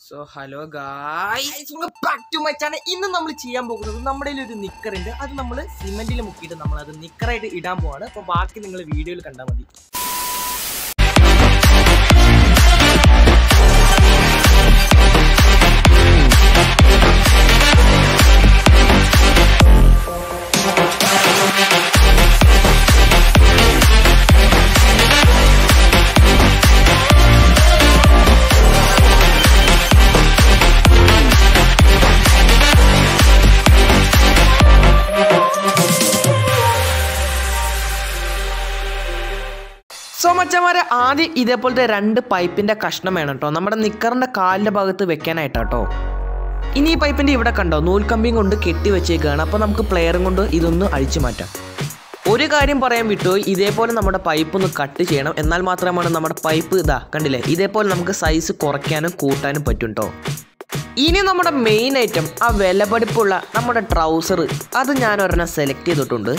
so hello guys back to my channel ഇന്ന് നമ്മൾ ചെയ്യാൻ പോകുന്നത് നമ്മുടെ കയ്യിൽ ഒരു നിക്കറുണ്ട് അത് നമ്മൾ സിമെന്റിൽ മുക്കിയിട്ട് നമ്മൾ അത് നിക്കറായിട്ട് ഇടാൻ പോവാണ് അപ്പോൾ ബാക്കി നിങ്ങൾ വീഡിയോയിൽ കണ്ടാൽ മതി സോ മച്ചന്മാരെ ആദ്യം ഇതേപോലത്തെ രണ്ട് പൈപ്പിന്റെ കഷ്ണം വേണം കേട്ടോ നമ്മുടെ നിക്കറിന്റെ കാലിന്റെ ഭാഗത്ത് വെക്കാനായിട്ടാട്ടോ ഇനി ഈ പൈപ്പിന്റെ ഇവിടെ കണ്ടോ നൂൽക്കമ്പിയും കൊണ്ട് കെട്ടി വെച്ചേക്കാണ് അപ്പോൾ നമുക്ക് പ്ലെയറും കൊണ്ട് ഇതൊന്ന് അഴിച്ചു മാറ്റാം ഒരു കാര്യം പറയാൻ വിട്ടു ഇതേപോലെ നമ്മുടെ പൈപ്പ് ഒന്ന് കട്ട് ചെയ്യണം എന്നാൽ മാത്രമാണ് നമ്മുടെ പൈപ്പ് ഇതാ കണ്ടില്ലേ ഇതേപോലെ നമുക്ക് സൈസ് കുറയ്ക്കാനും കൂട്ടാനും പറ്റും കേട്ടോ ഇനി നമ്മുടെ മെയിൻ ഐറ്റം ആ വിലപിടിപ്പുള്ള നമ്മുടെ ട്രൗസർ അത് ഞാൻ ഒരെണ്ണം സെലക്ട് ചെയ്തിട്ടുണ്ട്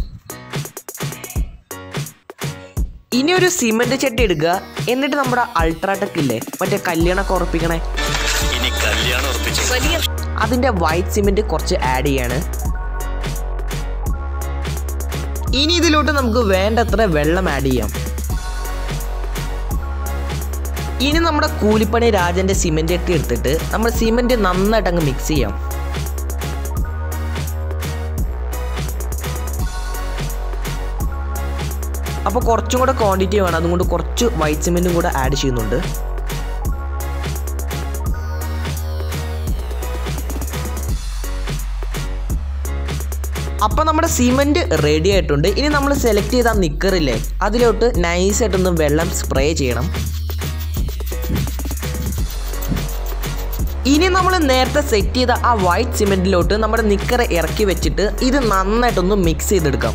ഇനി ഒരു സിമെന്റ് ചട്ടി എടുക്കുക എന്നിട്ട് നമ്മുടെ അൾട്രാടെക് ഇല്ലേ മറ്റേ കല്യാണമൊക്കെ ഉറപ്പിക്കണേ ഇനി കല്യാണം ഉറപ്പിച്ചു അതിന്റെ വൈറ്റ് സിമെന്റ് കുറച്ച് ആഡ് ചെയ്യാണ് ഇനി ഇതിലോട്ട് നമുക്ക് വേണ്ടത്ര വെള്ളം ആഡ് ചെയ്യാം ഇനി നമ്മുടെ കൂലിപ്പണി രാജന്റെ സിമെന്റ് ഒക്കെ എടുത്തിട്ട് നമ്മൾ സിമെന്റ് നന്നായിട്ട് അങ്ങ് മിക്സ് ചെയ്യാം അപ്പോൾ കുറച്ചും കൂടെ ക്വാണ്ടിറ്റി വേണം അതുകൊണ്ട് കുറച്ച് വൈറ്റ് സിമെന്റും കൂടെ ആഡ് ചെയ്യുന്നുണ്ട് അപ്പോൾ നമ്മുടെ സിമെന്റ് റെഡി ആയിട്ടുണ്ട് ഇനി നമ്മൾ സെലക്ട് ചെയ്ത നിക്കറില്ലേ അതിലോട്ട് നൈസായിട്ടൊന്ന് വെള്ളം സ്പ്രേ ചെയ്യണം ഇനി നമ്മൾ നേരത്തെ സെറ്റ് ചെയ്ത ആ വൈറ്റ് സിമെന്റിലോട്ട് നമ്മുടെ നിക്കർ ഇറക്കി വെച്ചിട്ട് ഇത് നന്നായിട്ടൊന്ന് മിക്സ് ചെയ്തെടുക്കാം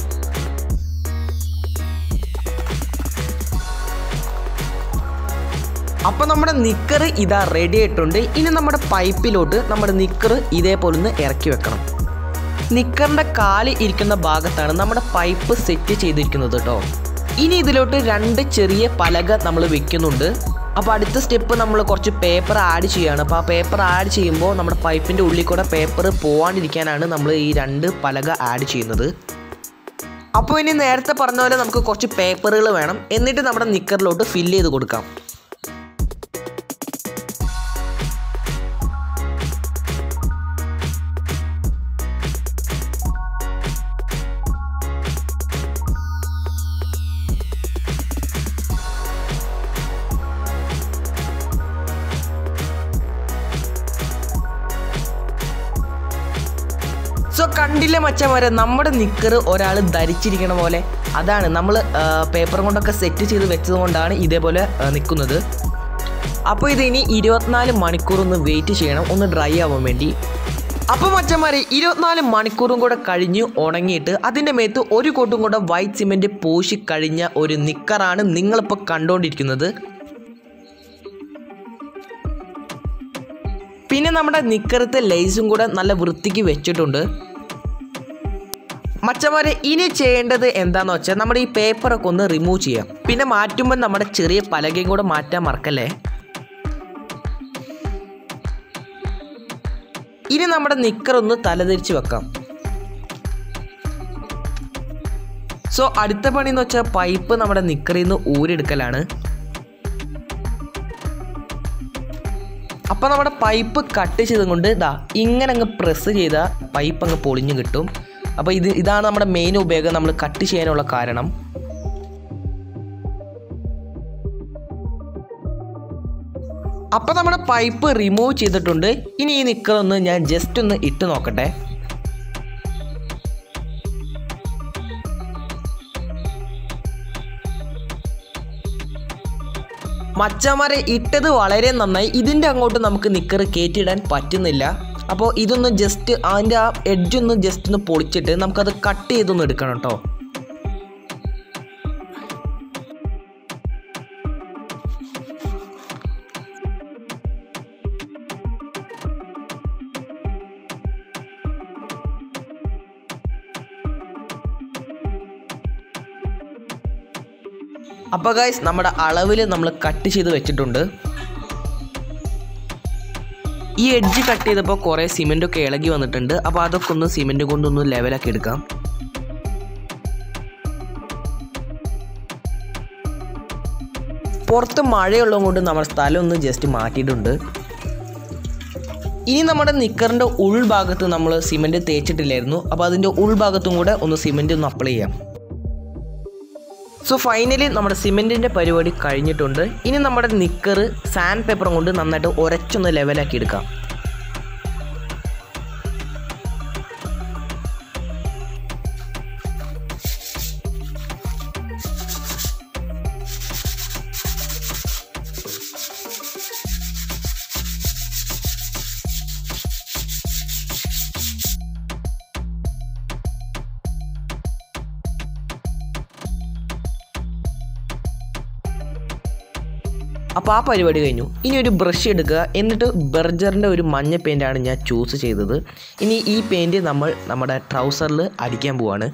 അപ്പോൾ നമ്മുടെ നിക്കർ ഇതാ റെഡി ആയിട്ടുണ്ട് ഇനി നമ്മുടെ പൈപ്പിലോട്ട് നമ്മുടെ നിക്കർ ഇതേപോലെ ഒന്ന് ഇറക്കി വെക്കണം നിക്കറിന്റെ കാല് ഇരിക്കുന്ന ഭാഗത്താണ് നമ്മുടെ പൈപ്പ് സെറ്റ് ചെയ്തിരിക്കുന്നത് കേട്ടോ ഇനി ഇതിലോട്ട് രണ്ട് ചെറിയ പലക നമ്മൾ വെക്കുന്നുണ്ട് അപ്പോൾ അടുത്ത സ്റ്റെപ്പ് നമ്മൾ കുറച്ച് പേപ്പർ ആഡ് ചെയ്യുകയാണ് അപ്പോൾ ആ പേപ്പർ ആഡ് ചെയ്യുമ്പോൾ നമ്മുടെ പൈപ്പിൻ്റെ ഉള്ളിൽ കൂടെ പേപ്പർ പോവാണ്ടിരിക്കാനാണ് നമ്മൾ ഈ രണ്ട് പലക ആഡ് ചെയ്യുന്നത് അപ്പോൾ ഇനി നേരത്തെ പറഞ്ഞ പോലെ നമുക്ക് കുറച്ച് പേപ്പറുകൾ വേണം എന്നിട്ട് നമ്മുടെ നിക്കറിലോട്ട് ഫില്ല് ചെയ്ത് കൊടുക്കാം സോ കണ്ടില്ലേ മച്ചന്മാരെ നമ്മുടെ നിക്കർ ഒരാൾ ധരിച്ചിരിക്കണ പോലെ അതാണ് നമ്മൾ പേപ്പർ കൊണ്ടൊക്കെ സെറ്റ് ചെയ്ത് വെച്ചത് കൊണ്ടാണ് ഇതേപോലെ നിൽക്കുന്നത് അപ്പോൾ ഇത് ഇനി ഇരുപത്തിനാല് മണിക്കൂർ ഒന്ന് വെയിറ്റ് ചെയ്യണം ഒന്ന് ഡ്രൈ ആവാൻ വേണ്ടി അപ്പോൾ മച്ചന്മാരെ ഇരുപത്തിനാല് മണിക്കൂറും കൂടെ കഴിഞ്ഞ് ഉണങ്ങിയിട്ട് അതിൻ്റെ മേത്ത് ഒരു കോട്ടും കൂടെ വൈറ്റ് സിമെൻറ്റ് പൂശി കഴിഞ്ഞ ഒരു നിക്കറാണ് നിങ്ങളിപ്പോൾ കണ്ടുകൊണ്ടിരിക്കുന്നത് പിന്നെ നമ്മുടെ നിക്കറത്തെ ലേസും കൂടെ നല്ല വൃത്തിക്ക് വെച്ചിട്ടുണ്ട് മച്ചന്മാരെ ഇനി ചെയ്യേണ്ടത് എന്താന്ന് വെച്ചാൽ നമ്മുടെ ഈ പേപ്പറൊക്കെ ഒന്ന് റിമൂവ് ചെയ്യാം പിന്നെ മാറ്റുമ്പോൾ നമ്മുടെ ചെറിയ പലകയും കൂടെ മാറ്റാൻ മറക്കല്ലേ ഇനി നമ്മുടെ നിക്കർ ഒന്ന് തലതിരിച്ച് വെക്കാം സോ അടുത്ത പണി എന്ന് വെച്ചാൽ പൈപ്പ് നമ്മുടെ നിക്കറിൽ നിന്ന് ഊരെടുക്കലാണ് അപ്പോൾ നമ്മുടെ പൈപ്പ് കട്ട് ചെയ്തും കൊണ്ട് ഇതാ ഇങ്ങനെ അങ്ങ് പ്രസ് ചെയ്താൽ പൈപ്പ് അങ്ങ് പൊളിഞ്ഞു കിട്ടും അപ്പോൾ ഇത് ഇതാണ് നമ്മുടെ മെയിൻ ഉപയോഗം നമ്മൾ കട്ട് ചെയ്യാനുള്ള കാരണം അപ്പോൾ നമ്മുടെ പൈപ്പ് റിമൂവ് ചെയ്തിട്ടുണ്ട് ഇനി ഈ നിക്കറൊന്ന് ഞാൻ ജസ്റ്റ് ഒന്ന് ഇട്ട് നോക്കട്ടെ മച്ചന്മാരെ ഇട്ടത് വളരെ നന്നായി ഇതിൻ്റെ അങ്ങോട്ട് നമുക്ക് നിക്കർ കയറ്റിയിടാൻ പറ്റുന്നില്ല അപ്പോൾ ഇതൊന്ന് ജസ്റ്റ് അതിൻ്റെ ആ എഡ്ജ് ഒന്ന് ജസ്റ്റ് ഒന്ന് പൊളിച്ചിട്ട് നമുക്കത് കട്ട് ചെയ്തൊന്ന് എടുക്കണം കേട്ടോ അപ്പോൾ ഗൈസ് നമ്മുടെ അളവിൽ നമ്മൾ കട്ട് ചെയ്ത് വെച്ചിട്ടുണ്ട് ഈ എഡ്ജ് കട്ട് ചെയ്തപ്പോൾ കുറേ സിമെൻ്റൊക്കെ ഇളകി വന്നിട്ടുണ്ട് അപ്പോൾ അതൊക്കെ ഒന്ന് സിമെൻറ്റ് കൊണ്ടൊന്ന് ലെവലാക്കി എടുക്കാം പുറത്ത് മഴയുള്ളത് കൊണ്ട് നമ്മുടെ സ്ഥലം ഒന്ന് ജസ്റ്റ് മാറ്റിയിട്ടുണ്ട് ഇനി നമ്മുടെ നിക്കറിൻ്റെ ഉൾഭാഗത്ത് നമ്മൾ സിമെൻറ്റ് തേച്ചിട്ടില്ലായിരുന്നു അപ്പോൾ അതിൻ്റെ ഉൾഭാഗത്തും കൂടെ ഒന്ന് സിമെൻറ്റ് ഒന്ന് അപ്ലൈ ചെയ്യാം സോ ഫൈനലി നമ്മുടെ സിമെൻറ്റിൻ്റെ പരിപാടി കഴിഞ്ഞിട്ടുണ്ട് ഇനി നമ്മുടെ നിക്കർ സാൻഡ് പേപ്പറും കൊണ്ട് നന്നായിട്ട് ഉരച്ചൊന്ന് ലെവലാക്കി എടുക്കാം അപ്പോൾ ആ പരിപാടി കഴിഞ്ഞു ഇനി ഒരു ബ്രഷ് എടുക്കുക എന്നിട്ട് ബെർജറിൻ്റെ ഒരു മഞ്ഞ പെയിൻ്റാണ് ഞാൻ ചൂസ് ചെയ്തത് ഇനി ഈ പെയിൻറ്റ് നമ്മൾ നമ്മുടെ ട്രൗസറിൽ അടിക്കാൻ പോവാണ്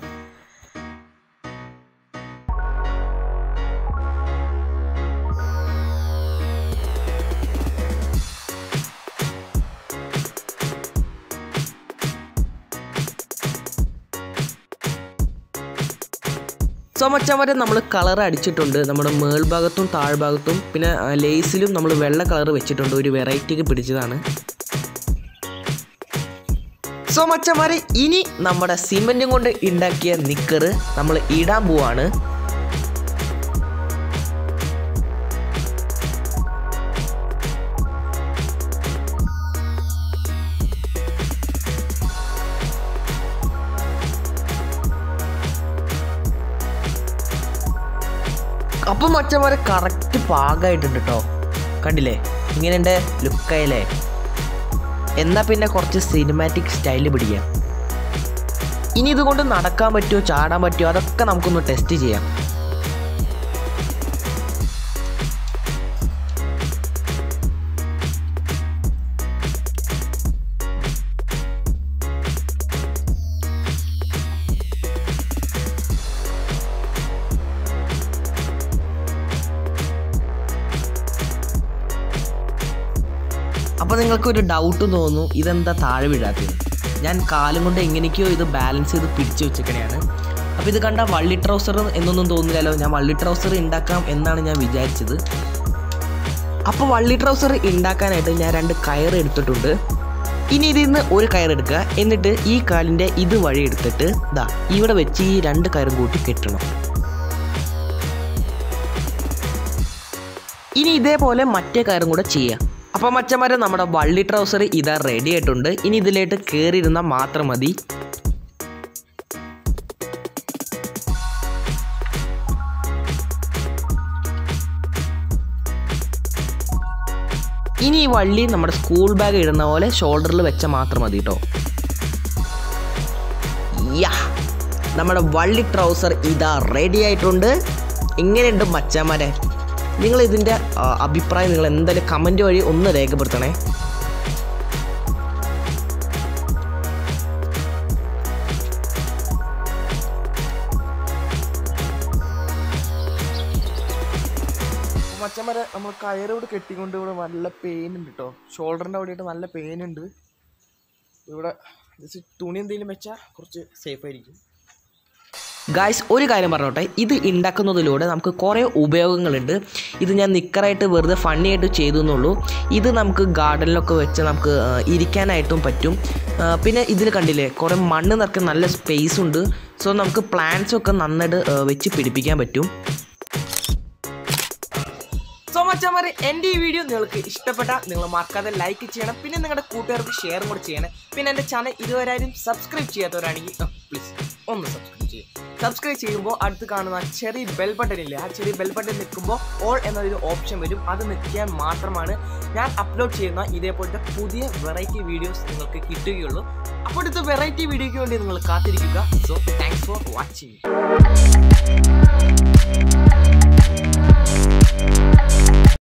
സോ മച്ചാൻ നമ്മൾ കളർ അടിച്ചിട്ടുണ്ട് നമ്മുടെ മേൾഭാഗത്തും താഴ്ഭാഗത്തും പിന്നെ ആ, ലേസിലും നമ്മൾ വെള്ള കളർ വെച്ചിട്ടുണ്ട് ഒരു വെറൈറ്റിക്ക് പിടിച്ചതാണ് സോ മച്ചന്മാരെ ഇനി നമ്മുടെ സിമെൻറ്റും കൊണ്ട് ഉണ്ടാക്കിയ നിക്കറ് നമ്മൾ ഇടാൻ പോവാണ് അപ്പം മച്ചന്മാരെ കറക്റ്റ് പാകമായിട്ടുണ്ട് കേട്ടോ കണ്ടില്ലേ ഇങ്ങനെ എൻ്റെ ലുക്കായില്ലേ എന്നാ പിന്നെ കുറച്ച് സിനിമാറ്റിക് സ്റ്റൈല് പിടിക്കാം ഇനി ഇതുകൊണ്ട് നടക്കാൻ പറ്റുമോ ചാടാൻ പറ്റുമോ അതൊക്കെ നമുക്കൊന്ന് ടെസ്റ്റ് ചെയ്യാം അപ്പോൾ നിങ്ങൾക്ക് ഒരു ഡൗട്ട് തോന്നുന്നു ഇതെന്താ താഴെ വീഴാത്തത് ഞാൻ കാലം കൊണ്ട് എങ്ങനെയൊക്കെയോ ഇത് ബാലൻസ് ചെയ്ത് പിടിച്ചു വെച്ചേക്കണെയാണ് അപ്പോൾ ഇത് കണ്ട വള്ളി ട്രൗസർ എന്നൊന്നും തോന്നില്ലല്ലോ ഞാൻ വള്ളി ട്രൗസർ ഉണ്ടാക്കാം എന്നാണ് ഞാൻ വിചാരിച്ചത് അപ്പോൾ വള്ളി ട്രൗസർ ഉണ്ടാക്കാനായിട്ട് ഞാൻ രണ്ട് കയർ എടുത്തിട്ടുണ്ട് ഇനി ഇതിൽ നിന്ന് ഒരു കയർ എടുക്കുക എന്നിട്ട് ഈ കാലിൻ്റെ ഇത് വഴി എടുത്തിട്ട് ദാ ഇവിടെ വെച്ച് ഈ രണ്ട് കയറും കൂട്ടി കെട്ടണം ഇനി ഇതേപോലെ മറ്റേ കയറും കൂടെ ചെയ്യാം അപ്പോൾ മച്ചന്മാരെ നമ്മുടെ വള്ളി ട്രൗസർ ഇതാ റെഡി ആയിട്ടുണ്ട് ഇനി ഇതിലേക്ക് കയറിയിരുന്നാൽ മാത്രം മതി ഇനി ഈ വള്ളി നമ്മുടെ സ്കൂൾ ബാഗ് ഇടുന്ന പോലെ ഷോൾഡറിൽ വെച്ചാൽ മാത്രം മതി കേട്ടോ യാ നമ്മുടെ വള്ളി ട്രൗസർ ഇതാ റെഡി ആയിട്ടുണ്ട് എങ്ങനെയുണ്ട് മച്ചാമാരെ നിങ്ങൾ ഇതിൻ്റെ ആ, അഭിപ്രായം നിങ്ങൾ എന്തായാലും കമൻറ്റ് വഴി ഒന്ന് രേഖപ്പെടുത്തണേ മച്ചന്മാരെ നമ്മൾ കയറോട് കെട്ടിക്കൊണ്ട് ഇവിടെ നല്ല പെയിൻ ഉണ്ട് കേട്ടോ ഷോൾഡറിൻ്റെ അവിടെയായിട്ട് നല്ല പെയിൻ ഉണ്ട് ഇവിടെ ജസ്റ്റ് തുണി എന്തെങ്കിലും വെച്ചാൽ കുറച്ച് സേഫ് ആയിരിക്കും ഗായ്സ് ഒരു കാര്യം പറഞ്ഞോട്ടെ ഇത് ഉണ്ടാക്കുന്നതിലൂടെ നമുക്ക് കുറേ ഉപയോഗങ്ങളുണ്ട് ഇത് ഞാൻ നിക്കറായിട്ട് വെറുതെ ഫണ്ണി ആയിട്ട് ചെയ്തു എന്നുള്ളൂ ഇത് നമുക്ക് ഗാർഡനിലൊക്കെ വെച്ച് നമുക്ക് ആ, ഇരിക്കാനായിട്ടും പറ്റും ആ, പിന്നെ ഇതിൽ കണ്ടില്ലേ കുറേ മണ്ണ് നിറയ്ക്കാൻ നല്ല സ്പേസ് ഉണ്ട് സോ നമുക്ക് പ്ലാന്റ്സ് ഒക്കെ നന്നായിട്ട് ആ, വെച്ച് പിടിപ്പിക്കാൻ പറ്റും സോ മച്ചാമാരെ എൻ്റെ ഈ വീഡിയോ നിങ്ങൾക്ക് ഇഷ്ടപ്പെട്ട നിങ്ങൾ മറക്കാതെ ലൈക്ക് ചെയ്യണം പിന്നെ നിങ്ങളുടെ കൂട്ടുകാർക്ക് ഷെയറും കൂടെ ചെയ്യണം പിന്നെ എൻ്റെ ചാനൽ ഇതുവരെ ആരും സബ്സ്ക്രൈബ് ചെയ്യാത്തവരാണെങ്കിൽ പ്ലീസ് ഒന്ന് സബ്സ്ക്രൈബ് ചെയ്യും സബ്സ്ക്രൈബ് ചെയ്യുമ്പോൾ അടുത്ത് കാണുന്ന ആ ചെറിയ ബെൽ ബട്ടൺ ഇല്ലേ ആ ചെറിയ ബെൽ ബട്ടൺ നിൽക്കുമ്പോൾ ഓൾ എന്നൊരു ഓപ്ഷൻ വരും അത് നിൽക്കാൻ മാത്രമാണ് ഞാൻ അപ്ലോഡ് ചെയ്യുന്ന ഇതേപോലത്തെ പുതിയ വെറൈറ്റി വീഡിയോസ് നിങ്ങൾക്ക് കിട്ടുകയുള്ളൂ അപ്പോൾ അടുത്ത വെറൈറ്റി വീഡിയോയ്ക്ക് വേണ്ടി നിങ്ങൾ കാത്തിരിക്കുക സോ താങ്ക്സ് ഫോർ വാച്ചിങ്